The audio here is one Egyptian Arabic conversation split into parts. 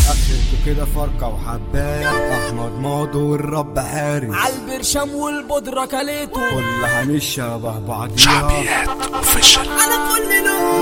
اخركوا كده فرقة وحباية احمد ماضو والرب حارس عالبرشام والبودرة كليته كلها مش شبه بعضيها شعبيات اوفيشال على كل لون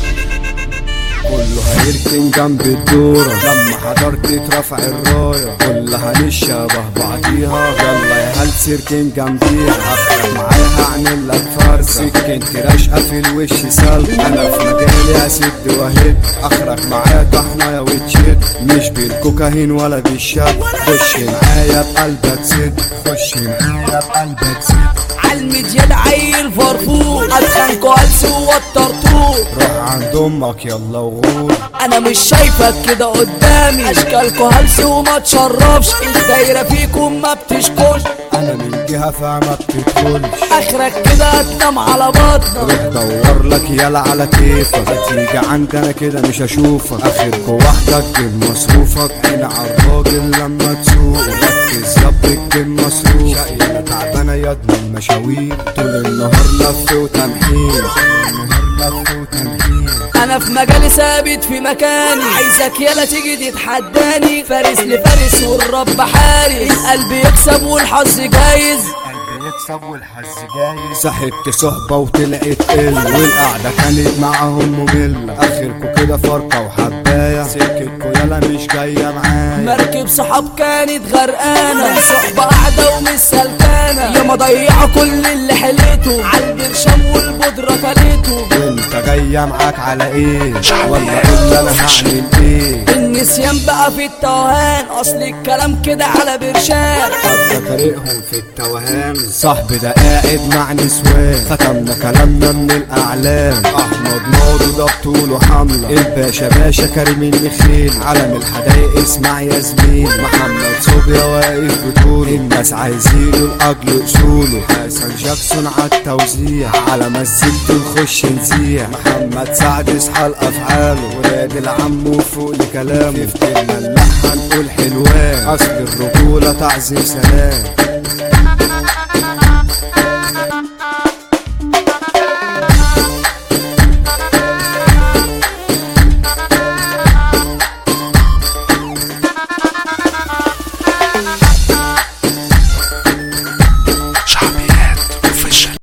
كله هيركن جنب الدورة لما حضرت اترفع الراية كلها مش شبه بعضيها يلا يا هل سيركن جنبيها اخرك معايا هعمل لك فرق سكنت راشقة في الوش سلق انا في مجالي اسد وهد اخرك معايا طحنة يا وتشد مش بالكوكايين ولا بالشاب خش معايا بقلبك سد خش معايا بقلبك سد عالميديا عيل فرفور اتخانكوا هلس ووترتوه روح عند امك يلا وغور انا مش شايفك كده قدامي اشكالكوا هلس وما تشرفش الدايرة فيكم ما بتشكوش انا من جهة فما بتدخلش اخرك كده هتنام على بطنك روح دور لك يلا على كيفك هتيجي عندنا كده مش هشوفك اخركوا وحدك جيب مصروفك هنا عالراجل لما تسوق ركز يا بك مصروف شقينا تعبانة يا ابن المشاوير طول النهار لف وتمحير النهار لف وتمحير انا في مجالي ثابت في مكاني عايزك يلا تيجي تتحداني فارس لفارس والرب حارس القلب يكسب والحظ جايز قلبي يكسب والحظ جاي صحبت صحبة وطلعت قل والقعدة كانت معاهم مملة اخركوا كده فرقة وحباية سكتكوا يلا مش جاية معايا مركب صحاب كانت غرقانة صحبة قاعدة ومش سلكانة يا ما ضيعوا كل اللي حليته عالبرشام والبودرة كليته وانت جاية معاك على ايه ولا قول انا هعمل ايه النسيان بقى في التوهان اصل الكلام كده على برشام حتى طريقهم في التوهان صاحبي ده قاعد مع نسوان ختمنا كلامنا من الاعلام احمد ناضي ده بطوله حمله الباشا باشا كريم المخيل علم الحدايق اسمع يا زميل محمد صوبيا واقف بطوله الناس عايزينه لاجل اصوله حسن جاكسون عالتوزيع على مزيكته نخش نزيع محمد سعد اصحى لافعاله ولاد العم وفوق لكلامه شفت الملاح هنقول حلوان اصل الرجوله تعظيم سلام